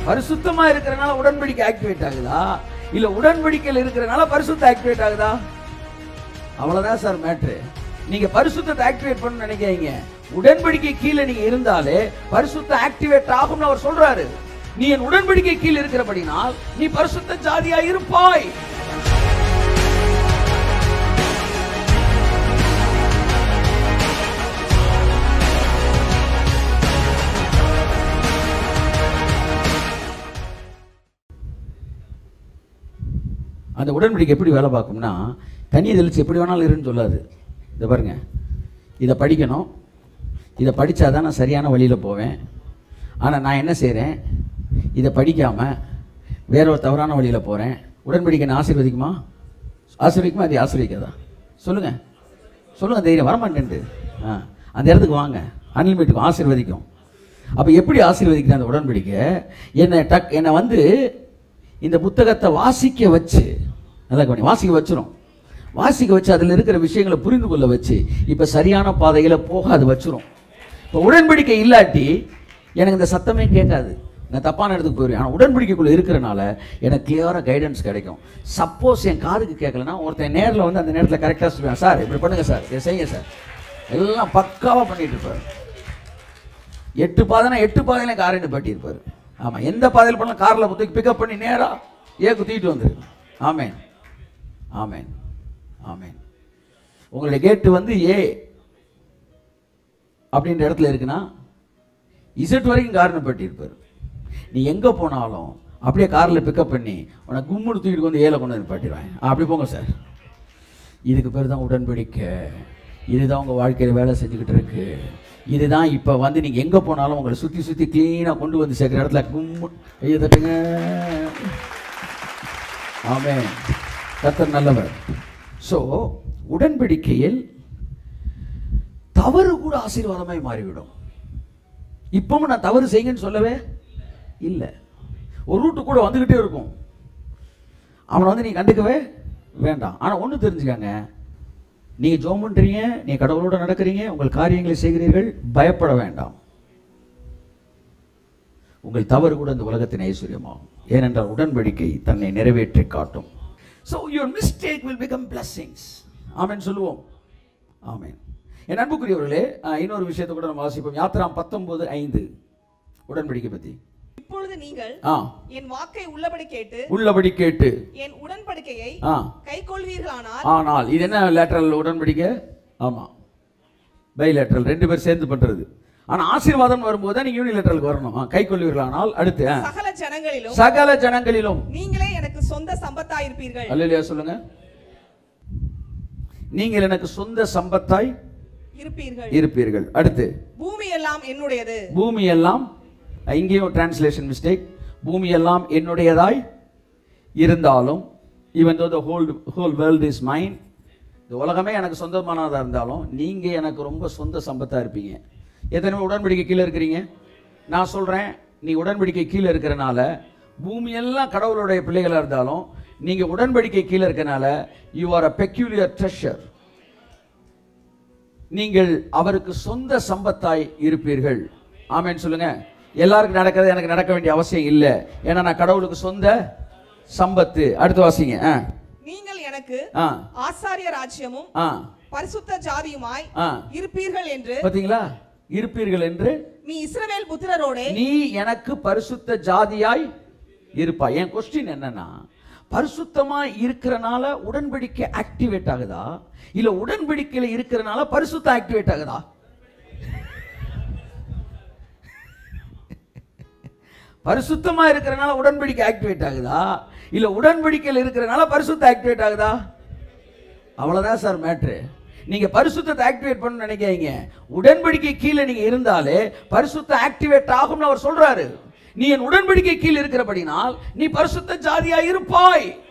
பரிசுத்தமா இருக்கிறனால உடன்படிக்கை ஆக்டிவேட் ஆகுதா இல்ல உடன்படிக்கையில் இருக்கிறனால பரிசுத்த ஆக்டிவேட் ஆகுதா அவ்வளவுதான் சார் மேட்ரு நீங்க பரிசுத்தத்தை ஆக்டிவேட் பண்ண நினைக்காதீங்க உடன்படிக்கை கீழே நீங்க இருந்தாலே பரிசுத்த ஆக்டிவேட் ஆகும்னு அவர் சொல்றாரு நீ என் உடன்படிக்கை கீழே இருக்கிறபடினால் நீ பரிசுத்த ஜாதியா இருப்பாய் அந்த உடன்படிக்கை எப்படி வேலை பார்க்கும்னா தண்ணி தெளிச்சு எப்படி வேணாலும் இருன்னு சொல்லாது இதை பாருங்க இதை படிக்கணும் இதை படித்தா தான் நான் சரியான வழியில் போவேன் ஆனால் நான் என்ன செய்கிறேன் இதை படிக்காமல் வேற ஒரு தவறான வழியில் போகிறேன் உடன்படிக்கை நான் ஆசீர்வதிக்குமா ஆசீர்வதிக்குமா அது ஆசீர்வதிக்காதா சொல்லுங்கள் சொல்லுங்கள் தைரியம் வரமாட்டேன்ட்டு ஆ அந்த இடத்துக்கு வாங்க அன்லிமிட்டுக்கும் ஆசீர்வதிக்கும் அப்போ எப்படி ஆசீர்வதிக்கிற அந்த உடன்படிக்கை என்னை டக் என்னை வந்து இந்த புத்தகத்தை வாசிக்க வச்சு நல்லா கவனி வாசிக்க வச்சிரும் வாசிக்க வச்சு அதில் இருக்கிற விஷயங்களை புரிந்து கொள்ள வச்சு இப்போ சரியான பாதையில் போக அது வச்சிரும் இப்போ உடன்படிக்கை இல்லாட்டி எனக்கு இந்த சத்தமே கேட்காது நான் தப்பான இடத்துக்கு போயிடுவேன் ஆனால் உடன்படிக்கைக்குள்ளே இருக்கிறனால எனக்கு கிளியராக கைடன்ஸ் கிடைக்கும் சப்போஸ் என் காதுக்கு கேட்கலன்னா ஒருத்தன் நேரில் வந்து அந்த நேரத்தில் கரெக்டாக சொல்லுவேன் சார் இப்படி பண்ணுங்க சார் இதை செய்யுங்க சார் எல்லாம் பக்காவாக பண்ணிட்டு இருப்பார் எட்டு பாதைனா எட்டு பாதையில காரை பட்டியிருப்பார் ஆமாம் எந்த பாதையில் பண்ணலாம் காரில் தூக்கி பிக்கப் பண்ணி நேரா ஏ குத்திட்டு வந்துரு ஆமேன் ஆமேன் ஆமேன் உங்களுடைய கேட்டு வந்து ஏ அப்படின்ற இடத்துல இருக்குன்னா இசட் வரைக்கும் காரணம் பட்டியிருப்பார் நீ எங்கே போனாலும் அப்படியே காரில் பிக்கப் பண்ணி உனக்கு கும்முடு தூக்கிட்டு வந்து ஏல கொண்டு வந்து பாட்டிடுவேன் அப்படி போங்க சார் இதுக்கு பேர் தான் உடன்படிக்கை இதுதான் உங்கள் வாழ்க்கையில் வேலை செஞ்சுக்கிட்டு இருக்கு இதுதான் இப்போ வந்து நீங்கள் எங்கே போனாலும் உங்களை சுற்றி சுற்றி க்ளீனாக கொண்டு வந்து சேர்க்குற இடத்துல கும்மு ஐயோ தட்டுங்க ஆமே கர்த்தர் நல்லவர் ஸோ உடன்படிக்கையில் தவறு கூட ஆசீர்வாதமாய் மாறிவிடும் இப்பவும் நான் தவறு செய்யுங்கன்னு சொல்லவே இல்லை ஒரு ரூட்டு கூட வந்துக்கிட்டே இருக்கும் அவனை வந்து நீ கண்டுக்கவே வேண்டாம் ஆனால் ஒன்று தெரிஞ்சுக்கங்க நீங்கள் ஜோம் பண்ணுறீங்க நீ கடவுளோட நடக்கிறீங்க உங்கள் காரியங்களை செய்கிறீர்கள் பயப்பட வேண்டாம் உங்கள் தவறு கூட இந்த உலகத்தின் ஐஸ்வர்யமாகும் ஏனென்றால் உடன்படிக்கை தன்னை நிறைவேற்றி காட்டும் so your mistake will become blessings amen சொல்லுவோம் ஆமென் என் அன்புக்குரியவர்களே அஹ், இன்னொரு விஷயத்தை கூட நம்ம வாசிப்போம் யாத்திராம் பத்தொன்பது ஐந்து உடன்படிக்கை பற்றி இப்பொழுது நீங்கள் ஆ என் வாக்கை உள்ளபடி கேட்டு உள்ளபடி கேட்டு என் உடன்படிக்கையை ஆ கைக்கொள்வீர்களானால் ஆனால் இது என்ன லேட்டரல் உடன்படிக்கை ஆமாம் பை லேட்டரல் ரெண்டு பேர் சேர்ந்து பண்றது ஆனா ஆசீர்வாதம் வரும்போது தான் நீங்க யூனிலேட்டரலுக்கு வரணும் ஆ, கை கொள்வீர்களானால் அடுத்து ஆ. சகல ஜனங்களிலும் சகல ஜனங்களிலும் நீங்களே எனக்கு சொந்த சம்பத்தாயிருப்பீர்கள் அல்லையா சொல்லுங்க நீங்கள் எனக்கு சொந்த சம்பத்தாய் இருப்பீர்கள் இருப்பீர்கள் அடுத்து பூமி எல்லாம் என்னுடையது பூமி எல்லாம் இங்கேயும் டிரான்ஸ்லேஷன் மிஸ்டேக் பூமி எல்லாம் என்னுடையதாய் இருந்தாலும் even though the whole whole world is mine இந்த உலகமே எனக்கு சொந்தமானதாக இருந்தாலும் நீங்கள் எனக்கு ரொம்ப சொந்த சம்பத்தாக இருப்பீங்க எத்தனை பேர் உடன்படிக்கை கீழே இருக்கிறீங்க நான் சொல்கிறேன் நீ உடன்படிக்கை கீழே இருக்கிறனால பூமி எல்லாம் கடவுளுடைய பிள்ளைகளாக இருந்தாலும் நீங்கள் உடன்படிக்கை கீழே இருக்கனால you are a peculiar treasure நீங்கள் அவருக்கு சொந்த சம்பத்தாய் இருப்பீர்கள் ஆமென் சொல்லுங்க எல்லாருக்கும் நடக்கிறது எனக்கு நடக்க வேண்டிய அவசியம் இல்லை ஏன்னா நான் கடவுளுக்கு சொந்த சம்பத்து அடுத்து வாசிங்க ஆ நீங்கள் எனக்கு ஆ ஆசாரிய ராஜ்யமும் ஆ பரிசுத்த ஜாதியுமாய் ஆ இருப்பீர்கள் என்று பார்த்தீங்களா இருப்பீர்கள் என்று நீ இஸ்ரவேல் புத்திரரோடே நீ எனக்கு பரிசுத்த ஜாதியாய் இருப்பாய் என் கொஸ்டின் என்னன்னா பரிசுத்தமா இருக்கிறனால உடன்படிக்கை ஆக்டிவேட் ஆகுதா இல்ல உடன்படிக்கையில இருக்கிறனால பரிசுத்த ஆக்டிவேட் ஆகுதா பரிசுத்தமா இருக்கிறனால உடன்படிக்கை ஆக்டிவேட் ஆகுதா இல்ல உடன்படிக்கையில் இருக்கிறனால பரிசுத்த ஆக்டிவேட் ஆகுதா அவ்வளவுதான் சார் மேட்ரு நீங்க பரிசுத்தத்தை ஆக்டிவேட் பண்ண நினைக்காதீங்க உடன்படிக்கை கீழே நீங்க இருந்தாலே பரிசுத்த ஆக்டிவேட் ஆகும்னு அவர் சொல்றாரு நீ என் உடன்படிக்கை கீழே இருக்கிறபடினால் நீ பரிசுத்த ஜாதியா இருப்பாய்